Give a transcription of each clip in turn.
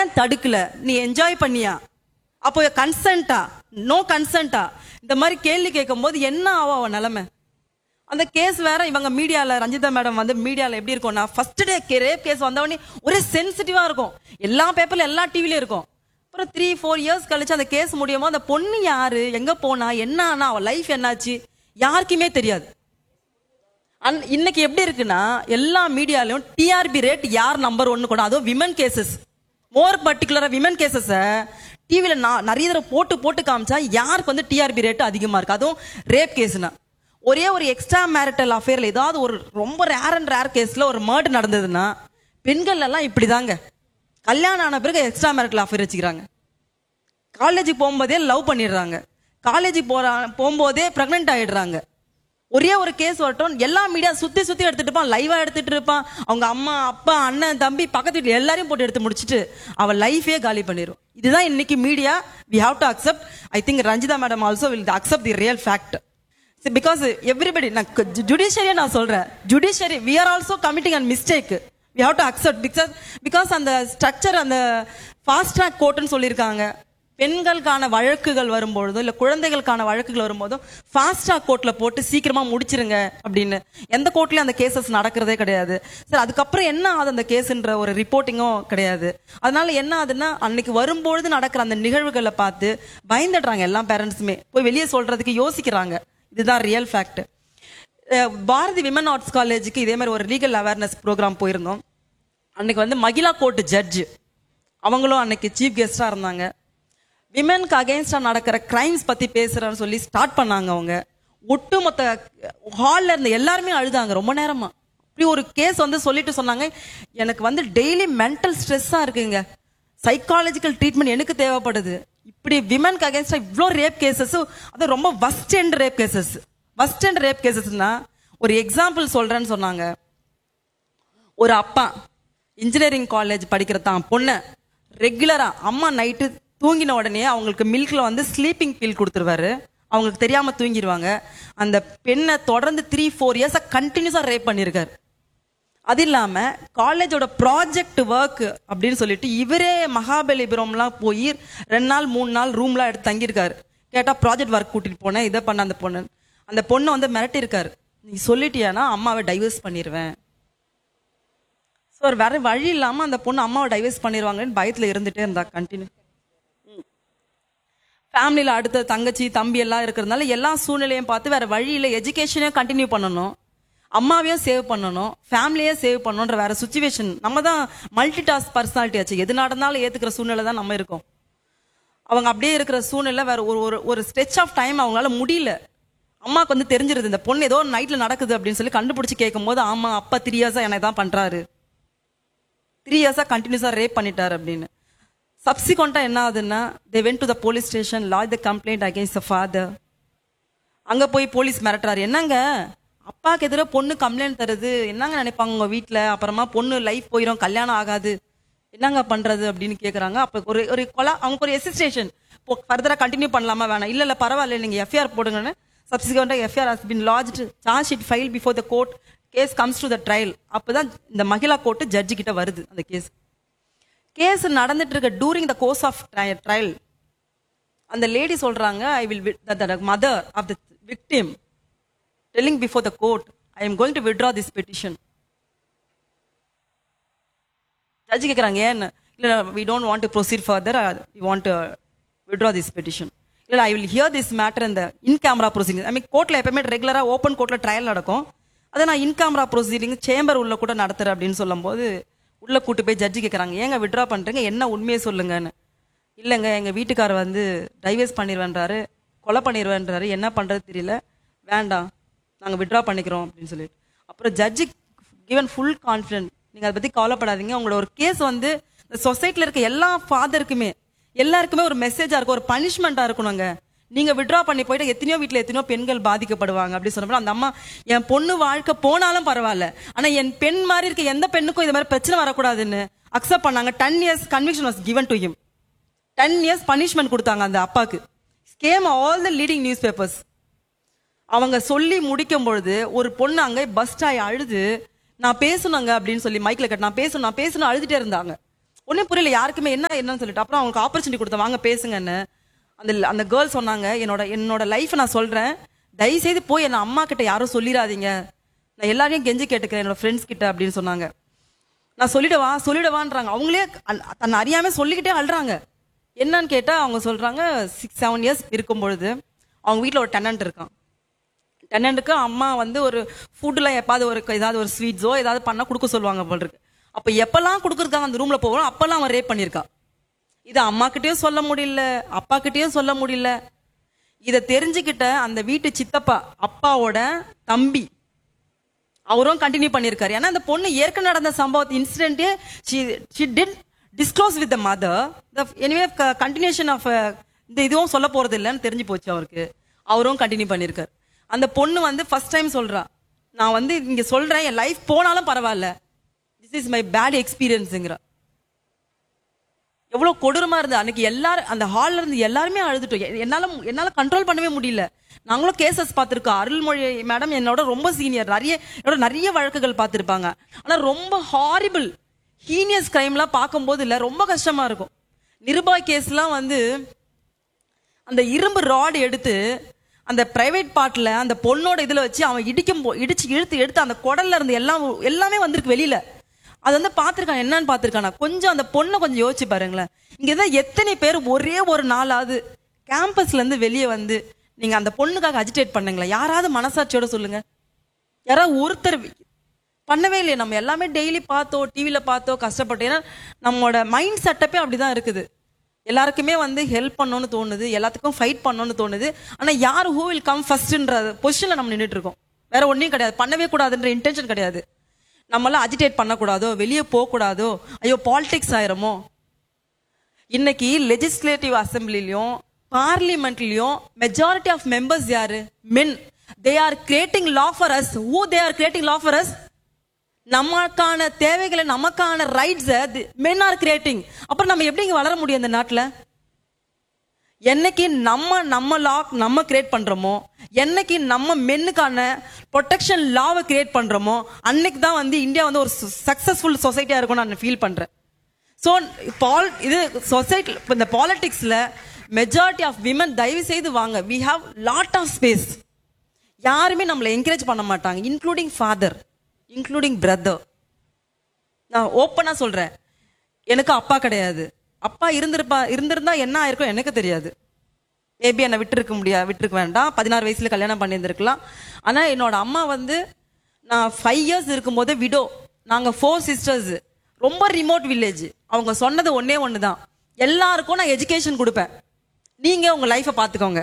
ஏன் தடுக்கல நீ என்ஜாய் பண்ணியா அப்போ கன்சென்ட்டா நோ கன்சென்ட்டா இந்த மாதிரி கேள்வி கேட்கும்போது என்ன ஆகும் அவன் நிலைமை அந்த கேஸ் வேற இவங்க மீடியால ரஞ்சிதா மேடம் வந்து மீடியால எப்படி இருக்கும்னா ஃபர்ஸ்ட் டே ரேப் கேஸ் வந்தவொடனே ஒரே சென்சிட்டிவா இருக்கும் எல்லா பேப்பர்ல எல்லா டிவிலயும் இருக்கும் அப்புறம் த்ரீ ஃபோர் இயர்ஸ் கழிச்சு அந்த கேஸ் முடியும் போது அந்த பொண்ணு யாரு எங்க போனா என்ன ஆனா அவ லைஃப் என்னாச்சு யாருக்குமே தெரியாது அன்- இன்னைக்கு எப்படி இருக்குன்னா எல்லா மீடியாலயும் டிஆர்பி ரேட் யார் நம்பர் ஒன்னு கூட அதுவும் விமன் கேசஸ் மோர் பர்டிகுலரா விமன் கேசஸ் டிவில நிறைய தடவை போட்டு போட்டு காமிச்சா யாருக்கு வந்து டிஆர்பி ரேட் அதிகமா இருக்கு அதுவும் ரேப் கேஸ்னா ஒரே ஒரு எக்ஸ்ட்ரா மேரிட்டல் அஃபேர்ல ஏதாவது ஒரு ரொம்ப ரேர் அண்ட் ரேர் கேஸ்ல ஒரு மர்டர் நடந்ததுன்னா பெண்கள் எல்லாம் இப்படிதாங்க கல்யாணம் ஆன பிறகு எக்ஸ்ட்ரா மேரிட்டல் அஃபேர் வச்சுக்கிறாங்க காலேஜுக்கு போகும்போதே லவ் பண்ணிடுறாங்க காலேஜுக்கு போற போகும்போதே பிரெக்னென்ட் ஆயிடுறாங்க ஒரே ஒரு கேஸ் வரட்டும் எல்லா மீடியா சுத்தி சுத்தி எடுத்துட்டு இருப்பான் லைவா எடுத்துட்டு இருப்பான் அவங்க அம்மா அப்பா அண்ணன் தம்பி பக்கத்து வீட்டுல எல்லாரையும் போட்டு எடுத்து முடிச்சிட்டு அவ லைஃபே காலி பண்ணிரும் இதுதான் இன்னைக்கு media we have to accept I think Ranjitha madam also will accept the real fact because everybody நான் ஜுடிஷியரியா நான் சொல்றேன் judiciary we are also committing and mistake we have to accept because because அந்த ஸ்ட்ரக்சர் அந்த ஃபாஸ்ட் ட்ராக் கோர்ட்டுன்னு சொல்லியிருக்காங்க பெண்களுக்கான வழக்குகள் வரும்பொழுதும் இல்ல குழந்தைகளுக்கான வழக்குகள் வரும்போதும் ஃபாஸ்ட் ட்ராக் கோர்ட்ல போட்டு சீக்கிரமா முடிச்சிருங்க அப்படின்னு எந்த கோர்ட்லயும் அந்த கேசஸ் நடக்கிறதே கிடையாது சார் அதுக்கப்புறம் என்ன ஆகுது அந்த கேஸ்ன்ற ஒரு ரிப்போர்ட்டிங்கும் கிடையாது அதனால என்ன ஆகுதுன்னா அன்னைக்கு வரும்பொழுது நடக்கிற அந்த நிகழ்வுகளை பார்த்து பயந்துடுறாங்க எல்லா பேரண்ட்ஸுமே போய் வெளியே சொல்றதுக்கு யோசிக்கிறாங்க இதுதான் real fact Bharathi women arts காலேஜுக்கு இதே மாதிரி ஒரு லீகல் அவேர்னஸ் ப்ரோக்ராம் போயிருந்தோம் அன்னைக்கு வந்து மகிழா கோர்ட் ஜட்ஜ் அவங்களும் அன்னைக்கு சீஃப் கெஸ்டா இருந்தாங்க விமென்க்கு அகேன்ஸ்டா நடக்கிற கிரைம்ஸ் பத்தி பேசுறேன்னு சொல்லி ஸ்டார்ட் பண்ணாங்க அவங்க ஒட்டுமொத்த ஹால்ல இருந்த எல்லாருமே அழுதாங்க ரொம்ப நேரமா இப்படி ஒரு கேஸ் வந்து சொல்லிட்டு சொன்னாங்க எனக்கு வந்து டெய்லி மென்டல் ஸ்ட்ரெஸ்ஸா இருக்குங்க சைக்காலஜிக்கல் ட்ரீட்மெண்ட் எனக்கு தேவைப்படுது இப்படி விமென்க்கு அகேன்ஸ்டா இவ்வளோ ரேப் கேசஸ் அது ரொம்ப worst and rape cases worst and rape கேசஸ்னா ஒரு எக்ஸாம்பிள் சொல்றேன்னு சொன்னாங்க ஒரு அப்பா இன்ஜினியரிங் காலேஜ் படிக்கிற தான் பொண்ணை ரெகுலரா அம்மா நைட்டு தூங்கின உடனே அவங்களுக்கு மில்க்ல வந்து ஸ்லீப்பிங் பில் கொடுத்துருவாரு அவங்களுக்கு தெரியாம தூங்கிடுவாங்க அந்த பெண்ணை தொடர்ந்து த்ரீ ஃபோர் இயர்ஸா கண்டினியூஸா ரேப் பண்ணியிருக்காரு அது இல்லாம காலேஜோட ப்ராஜெக்ட் ஒர்க் அப்படின்னு சொல்லிட்டு இவரே மகாபலிபுரம்லாம் போய் ரெண்டு நாள் மூணு நாள் ரூம்லாம் எடுத்து தங்கியிருக்காரு கேட்டா ப்ராஜெக்ட் ஒர்க் கூட்டிட்டு போனேன் இதை பண்ண அந்த பொண்ணு அந்த பொண்ணை வந்து மிரட்டியிருக்காரு நீ சொல்லிட்டியானா அம்மாவை டைவர்ஸ் பண்ணிடுவேன் ஸோ வேற வழி இல்லாம அந்த பொண்ணு அம்மாவை டைவர்ஸ் பண்ணிடுவாங்கன்னு பயத்துல இருந்துட்டே இருந்தா கண்டினியூ ஃபேமிலியில் அடுத்த தங்கச்சி தம்பி எல்லாம் இருக்கிறதுனால எல்லா சூழ்நிலையும் பார்த்து வேற வழியில் எஜுகேஷனையும் கண்டினியூ பண்ணணும் அம்மாவையும் சேவ் பண்ணணும் ஃபேமிலியே சேவ் பண்ணணுன்ற வேற சுச்சுவேஷன் நம்ம தான் மல்டி டாஸ்க் பர்சனாலிட்டி ஆச்சு எது நடந்தாலும் ஏத்துக்கிற சூழ்நிலை தான் நம்ம இருக்கோம் அவங்க அப்படியே இருக்கிற சூழ்நிலை வேற ஒரு ஒரு ஒரு ஸ்ட்ரெச் ஆஃப் டைம் அவங்களால முடியல அம்மாவுக்கு வந்து தெரிஞ்சிருது இந்த பொண்ணு ஏதோ நைட்ல நடக்குது அப்படின்னு சொல்லி கண்டுபிடிச்சு கேட்கும் போது ஆமா அப்பா த்ரீ இயர்ஸா என்னை தான் பண்றாரு த்ரீ இயர்ஸா கண்டினியூஸா ரேப் பண்ணிட்டாரு அப்படின்னு சப்சிக்வெண்டா என்ன ஆகுதுன்னா they went to the police station lodge the complaint against the father அங்க போய் போலீஸ் மிரட்டுறாரு என்னங்க அப்பாக்கு எதிராக பொண்ணு கம்ப்ளைண்ட் தருது என்னங்க நினைப்பாங்க உங்க வீட்ல அப்புறமா பொண்ணு லைஃப் போயிடும் கல்யாணம் ஆகாது என்னங்க பண்றது அப்படின்னு கேக்குறாங்க அப்ப ஒரு ஒரு கொலா அவங்க ஒரு எசிஸ்டேஷன் ஃபர்தரா கண்டினியூ பண்ணலாமா வேணாம் இல்ல இல்ல பரவாயில்ல நீங்க எஃப்ஐஆர் போடுங்கன்னு subsequently FIR has been lodged charge sheet file before the court case comes to the trial அப்பதான் இந்த மகிழா கோர்ட் ஜட்ஜு கிட்ட வருது அந்த கேஸ் கேஸ் நடந்துட்டு இருக்க during the course of trial அந்த லேடி சொல்றாங்க I will mother of the victim telling before the court I am going to withdraw this petition judge கேட்குறாங்க ஏன் இல்லை we don't want to proceed further we want to withdraw this petition இல்லை I will hear this matter இந்த in camera proceeding ஐ மீன் கோர்ட்டில் எப்பவுமே ரெகுலராக open கோர்ட்டில் trial நடக்கும் அதை நான் இன் கேமரா ப்ரொசீடிங் சேம்பர் உள்ள கூட நடத்துறேன் அப்படின்னு சொல்லும்போது உள்ள கூட்டு போய் ஜட்ஜி கேட்குறாங்க ஏங்க விட்ரா பண்றீங்க என்ன உண்மையை சொல்லுங்கன்னு இல்லைங்க எங்க வீட்டுக்காரர் வந்து டைவர்ஸ் பண்ணிடுவேன்றாரு கொலை பண்ணிடுவேன்றாரு என்ன பண்றது தெரியல வேண்டாம் நாங்க விட்ரா பண்ணிக்கிறோம் அப்படின்னு சொல்லிட்டு அப்புறம் ஜட்ஜி கிவன் ஃபுல் கான்ஃபிடன்ட் நீங்க அதை பத்தி கவலைப்படாதீங்க உங்களோட ஒரு கேஸ் வந்து இந்த சொசைட்டில இருக்க எல்லா ஃபாதருக்குமே எல்லாருக்குமே ஒரு மெசேஜா இருக்கும் ஒரு பனிஷ்மெண்டா இருக்கணுங்க நீங்க விட்ரா பண்ணி போயிட்டு எத்தனையோ வீட்ல எத்தனையோ பெண்கள் பாதிக்கப்படுவாங்க அப்படி சொன்னப்போ அந்த அம்மா என் பொண்ணு வாழ்க்கை போனாலும் பரவாயில்ல ஆனா என் பெண் மாதிரி இருக்க எந்த பெண்ணுக்கும் இது மாதிரி பிரச்சனை வரக்கூடாதுன்னு அக்செப்ட் பண்ணாங்க ten years conviction was given to him ten years punishment கொடுத்தாங்க அந்த அப்பாக்கு came all the leading news papers அவங்க சொல்லி முடிக்கும் பொழுது ஒரு பொண்ணு அங்க பஸ் ஆகி அழுது நான் பேசணுங்க அப்படின்னு சொல்லி மைக்ல கட்ட நான் பேசணும் நான் பேசணும் அழுதுட்டே இருந்தாங்க ஒன்றும் புரியல யாருக்குமே என்ன என்னன்னு சொல்லிட்டு அப்புறம் அவங்களுக்கு ஆப்பர்ச்சுனிட்டி கொடுத்த வாங்க பேசுங்கன்னு அந்த அந்த கேர்ள் சொன்னாங்க என்னோட என்னோட லைஃப் நான் சொல்றேன் தயவு செய்து போய் என்ன அம்மா கிட்ட யாரும் சொல்லிடாதீங்க நான் எல்லாரையும் கெஞ்சி கேட்டுக்கிறேன் என்னோட ஃப்ரெண்ட்ஸ் கிட்ட அப்படின்னு சொன்னாங்க நான் சொல்லிடவா சொல்லிடவான்றாங்க அவங்களே அ- தன்னை அறியாம சொல்லிக்கிட்டே அழுறாங்க என்னன்னு கேட்டா அவங்க சொல்றாங்க சிக்ஸ் செவன் இயர்ஸ் இருக்கும் பொழுது அவங்க வீட்ல ஒரு டெனன்ட் இருக்கான் டெனண்ட்டுக்கு அம்மா வந்து ஒரு ஃபுட்டில் எப்பாவது ஒரு ஏதாவது ஒரு ஸ்வீட்ஸோ ஏதாவது பண்ணா கொடுக்க சொல்லுவாங்க போல் இருக்கு அப்போ எப்பெல்லாம் கொடுக்குறதுக்காக அந்த ரூம்ல போகிறோம் அப்பெல்லாம் அவன் ரேப் பண்ணியிருக்கா இது அம்மா கிட்டயும் சொல்ல முடியல அப்பா கிட்டயும் சொல்ல முடியல இதை தெரிஞ்சுக்கிட்ட அந்த வீட்டு சித்தப்பா அப்பாவோட தம்பி அவரும் கண்டினியூ பண்ணியிருக்காரு ஏன்னா அந்த பொண்ணு ஏற்கனவே நடந்த சம்பவத்து இன்சிடென்ட்டே she did disclose with the mother the anyway continuation of இந்த இதுவும் சொல்ல போறது இல்லைன்னு தெரிஞ்சு போச்சு அவருக்கு அவரும் கண்டினியூ பண்ணியிருக்காரு அந்த பொண்ணு வந்து ஃபர்ஸ்ட் டைம் சொல்றா நான் வந்து இங்க சொல்றேன் என் லைஃப் போனாலும் பரவாயில்ல திஸ் இஸ் மை பேட் எக்ஸ்பீரியன்ஸுங்கிற எவ்வளவு கொடூரமா இருந்தது அன்னைக்கு எல்லாரும் அந்த ஹால்ல இருந்து எல்லாருமே அழுதுட்டோம் எ- என்னால என்னால கண்ட்ரோல் பண்ணவே முடியல நாங்களும் கேசஸ் பார்த்திருக்கோம் அருள்மொழி மேடம் என்னோட ரொம்ப சீனியர் நிறைய என்னோட நிறைய வழக்குகள் பார்த்திருப்பாங்க ஆனா ரொம்ப ஹாரிபிள் ஹீனியஸ் கிரைம்லாம் பார்க்கும்போது இல்ல ரொம்ப கஷ்டமா இருக்கும் நிருபாய் கேஸ்லாம் வந்து அந்த இரும்பு ராடு எடுத்து அந்த பிரைவேட் பார்ட்ல அந்த பொண்ணோட இதுல வச்சு அவன் இடிக்கும் போ- இடிச்சு இழுத்து எடுத்து அந்த குடல்ல இருந்து எல்லாம் எல்லாமே வந்திருக்கு வெளியில அது வந்து பார்த்திருக்கான் என்னன்னு பார்த்திருக்கானா கொஞ்சம் அந்த பொண்ணை கொஞ்சம் யோசிச்சு பாருங்களேன் இங்க தான் எத்தனை பேர் ஒரே ஒரு நாளாவது கேம்பஸ்ல இருந்து வெளியே வந்து நீங்க அந்த பொண்ணுக்காக அஜிடேட் பண்ணுங்களேன் யாராவது மனசாட்சியோட சொல்லுங்க யாராவது ஒருத்தர் வி- பண்ணவே இல்லையே நம்ம எல்லாமே டெய்லி பார்த்தோம் டிவியில பார்த்தோம் கஷ்டப்பட்டோம் ஏன்னா நம்மளோட மைண்ட் செட்டப்பே அப்படிதான் இருக்குது எல்லாருக்குமே வந்து ஹெல்ப் பண்ணணும்னு தோணுது எல்லாத்துக்கும் ஃபைட் பண்ணணும்னு தோணுது ஆனா யார் ஹூ வில் கம் ஃபர்ஸ்ட்ன்ற பொசிஷன்ல நம்ம நின்றுட்டு இருக்கோம் வேற ஒன்றையும் கிடையாது பண்ணவே கூடாதுன்ற இன்டென்ஷன் கிடையாது நம்மளாம் அஜிடேட் பண்ணக்கூடாதோ வெளியே போகக்கூடாதோ ஐயோ பாலிடிக்ஸ் ஆயிரமோ இன்னைக்கு லெஜிஸ்லேட்டிவ் அசம்பிளிலையும் பார்லிமெண்ட்லயும் மெஜாரிட்டி ஆஃப் மெம்பர்ஸ் யாரு men they are creating law for us who they are creating law for us நமக்கான தேவைகளை நமக்கான ரைட்ஸ் மென் ஆர் கிரியேட்டிங் அப்புறம் நம்ம எப்படி இங்க வளர முடியும் இந்த நாட்டுல என்னைக்கு நம்ம நம்ம லா நம்ம கிரியேட் பண்றோமோ என்னைக்கு நம்ம மென்னுக்கான ப்ரொடெக்ஷன் லாவை கிரியேட் பண்றோமோ அன்னைக்கு தான் வந்து இந்தியா வந்து ஒரு சக்சஸ்ஃபுல் சொசைட்டியா இருக்கும்னு நான் ஃபீல் பண்றேன் ஸோ பால் இது சொசைட்டி இந்த பாலிடிக்ஸ்ல மெஜாரிட்டி ஆஃப் விமன் தயவு செய்து வாங்க we have lot of space யாருமே நம்மளை என்கரேஜ் பண்ண மாட்டாங்க இன்க்ளூடிங் ஃபாதர் இன்க்ளூடிங் பிரதர் நான் ஓப்பனா சொல்றேன் எனக்கு அப்பா கிடையாது அப்பா இருந்திருப்பா இருந்திருந்தா என்ன ஆயிருக்கும் எனக்கு தெரியாது மேபி என்னை விட்டுருக்க முடியாது விட்டுருக்க வேண்டாம் பதினாறு வயசுல கல்யாணம் பண்ணியிருந்திருக்கலாம் ஆனா என்னோட அம்மா வந்து நான் ஃபைவ் இயர்ஸ் இருக்கும்போது விடோ நாங்க ஃபோர் சிஸ்டர்ஸ் ரொம்ப ரிமோட் வில்லேஜ் அவங்க சொன்னது ஒன்னே ஒன்று தான் எல்லாருக்கும் நான் எஜுகேஷன் கொடுப்பேன் நீங்க உங்க லைஃப்பை பார்த்துக்கோங்க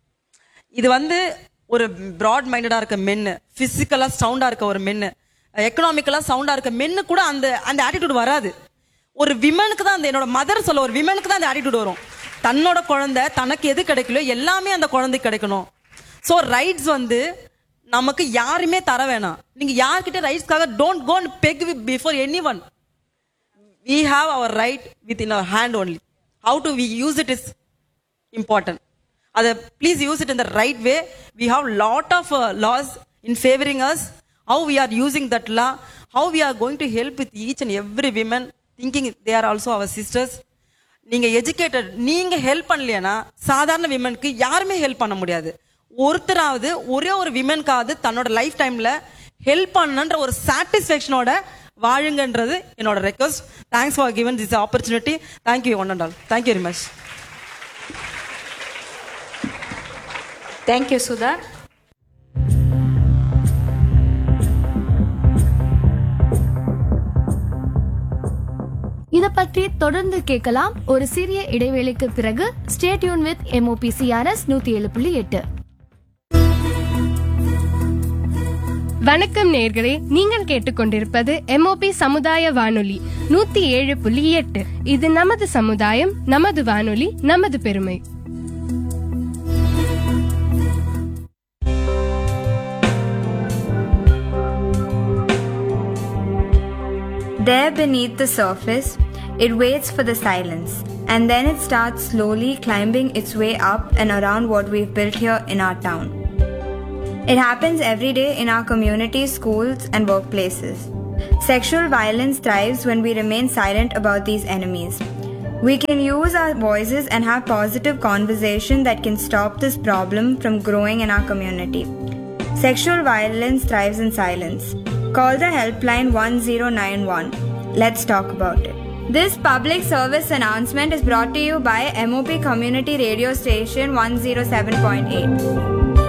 இது வந்து ஒரு பிராட் மைண்டடா இருக்க மென்னு பிசிக்கலா சவுண்டா இருக்க ஒரு மென்னு எக்கனாமிக்கலா சவுண்டா இருக்க மென்னு கூட அந்த அந்த ஆட்டிடியூட் வராது ஒரு விமனுக்கு தான் அந்த என்னோட மதர் சொல்ல ஒரு விமனுக்கு தான் அந்த ஆட்டிடியூட் வரும் தன்னோட குழந்தை தனக்கு எது கிடைக்கலையோ எல்லாமே அந்த குழந்தைக்கு கிடைக்கணும் ஸோ ரைட்ஸ் வந்து நமக்கு யாருமே தர வேணாம் நீங்க யார்கிட்ட ரைட்ஸ்க்காக don't go and beg before any one we have our right within our hand only how to we use it is important அதை please use it in the right way we have lot of uh, laws in favoring us how we are using that law how we are going to help with each and every women thinking they are also our sisters நீங்க educated நீங்க help பண்ணலையானா சாதாரண விமனுக்கு யாருமே help பண்ண முடியாது ஒருத்தராவது ஒரே ஒரு விமனுக்காவது தன்னோட லைஃப் டைம்ல ஹெல்ப் பண்ணன்ற ஒரு சாட்டிஸ்ஃபேக்ஷனோட வாழுங்கன்றது என்னோட request thanks for given this opportunity thank you one and all thank you very much Thank you, Sudha. இத பற்றி தொடர்ந்து கேட்கலாம் ஒரு சிறிய இடைவேளைக்கு பிறகு ஸ்டேட்யூன் வித் எம்ஓபிசிஆர்எஸ் நூத்தி ஏழு புள்ளி எட்டு வணக்கம் நேர்களே நீங்கள் கேட்டுக்கொண்டிருப்பது எம்ஓபி சமுதாய வானொலி நூத்தி ஏழு புள்ளி எட்டு இது நமது சமுதாயம் நமது வானொலி நமது பெருமை There beneath the surface, it waits for the silence, and then it starts slowly climbing its way up and around what we've built here in our town. It happens every day in our communities, schools, and workplaces. Sexual violence thrives when we remain silent about these enemies. We can use our voices and have positive conversation that can stop this problem from growing in our community. Sexual violence thrives in silence. Call the helpline 1091. Let's talk about it. This public service announcement is brought to you by MOP Community Radio Station 107.8.